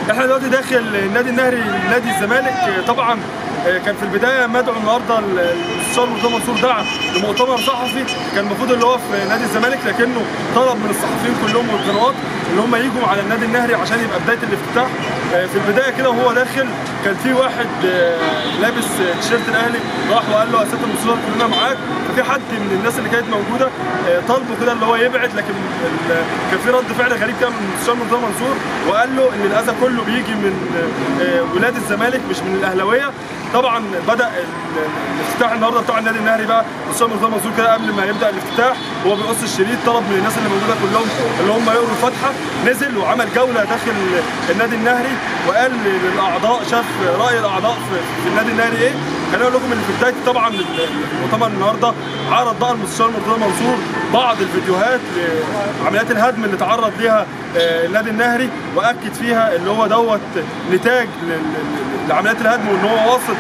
احنا دلوقتي داخل النادي النهري نادي الزمالك طبعا كان في البدايه مدعو النهارده المستشار مرتضى منصور دعا لمؤتمر صحفي كان المفروض اللي هو في نادي الزمالك لكنه طلب من الصحفيين كلهم والقنوات ان هم يجوا على النادي النهري عشان يبقى بدايه الافتتاح في البدايه كده وهو داخل كان في واحد لابس تيشيرت الاهلي راح وقال له يا سياده المستشار كلنا معاك ففي حد من الناس اللي كانت موجوده طالبه كده اللي هو يبعد لكن كان في رد فعل غريب كده من المستشار مرتضى منصور وقال له ان الاذى كله بيجي من ولاد الزمالك مش من الاهلاويه طبعا بدا الافتتاح النهارده بتاع النادي النهري بقى الاستاذ مرتضى منصور كده قبل ما يبدا الافتتاح هو بيقص الشريط طلب من الناس اللي موجوده كلهم اللي هم يقروا الفاتحه نزل وعمل جوله داخل النادي النهري وقال للاعضاء شاف راي الاعضاء في النادي النهري ايه خليني اقول لكم ان في بدايه طبعا المؤتمر النهارده عرض بقى المستشار مرتضى منصور بعض الفيديوهات لعمليات الهدم اللي تعرض ليها النادي النهري واكد فيها اللي هو دوت نتاج لعمليات الهدم وان هو واصل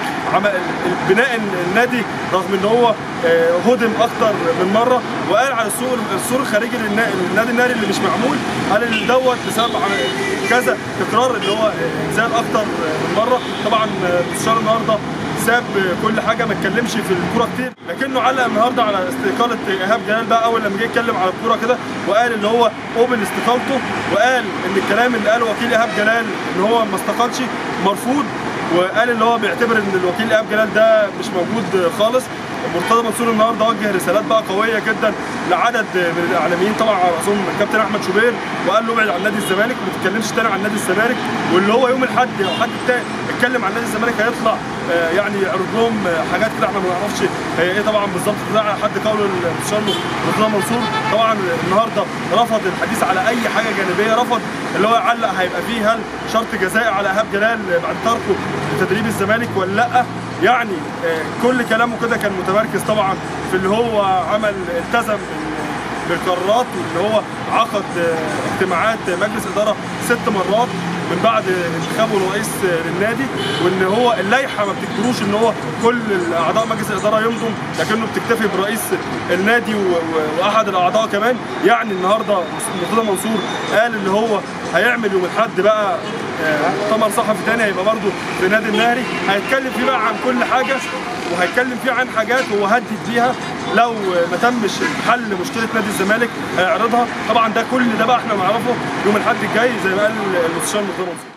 بناء النادي رغم ان هو هدم اكتر من مره وقال على السور السور الخارجي للنادي النهري اللي مش معمول قال ان دوت بسبب كذا تكرار اللي هو زاد اكتر من مره طبعا المستشار النهارده ساب كل حاجه ما اتكلمش في الكوره كتير لكنه علق النهارده على استقاله ايهاب جلال بقى اول لما جه يتكلم على الكوره كده وقال ان هو قبل استقالته وقال ان الكلام اللي قاله وكيل ايهاب جلال ان هو ما استقالش مرفوض وقال ان هو بيعتبر ان الوكيل ايهاب جلال ده مش موجود خالص مرتضى منصور النهارده وجه رسالات بقى قويه جدا لعدد من الاعلاميين طبعا على راسهم الكابتن احمد شوبير وقال له ابعد عن نادي الزمالك وما تتكلمش تاني عن نادي الزمالك واللي هو يوم الاحد او حد تاني اتكلم عن نادي الزمالك هيطلع يعني يعرض لهم حاجات كده احنا ما نعرفش هي ايه طبعا بالظبط ده على حد قول المستشار مرتضى منصور طبعا النهارده رفض الحديث على اي حاجه جانبيه رفض اللي هو يعلق هيبقى فيه هل شرط جزائي على ايهاب جلال بعد تركه لتدريب الزمالك ولا لا يعني كل كلامه كده كان متمركز طبعا في اللي هو عمل التزم بالقرارات واللي هو عقد اجتماعات مجلس اداره ست مرات من بعد انتخابه الرئيس للنادي وان هو اللائحه ما بتجبروش ان هو كل اعضاء مجلس الاداره يمضوا لكنه بتكتفي برئيس النادي واحد الاعضاء كمان يعني النهارده مرتضى منصور قال ان هو هيعمل يوم الاحد بقى مؤتمر صحفي تاني هيبقى برضه في نادي النهري هيتكلم فيه بقى عن كل حاجه وهيتكلم فيه عن حاجات هو هدد بيها لو ما تمش حل مشكله نادي الزمالك هيعرضها طبعا ده كل ده بقى احنا نعرفه يوم الاحد الجاي زي ما قال المستشار مرتضى منصور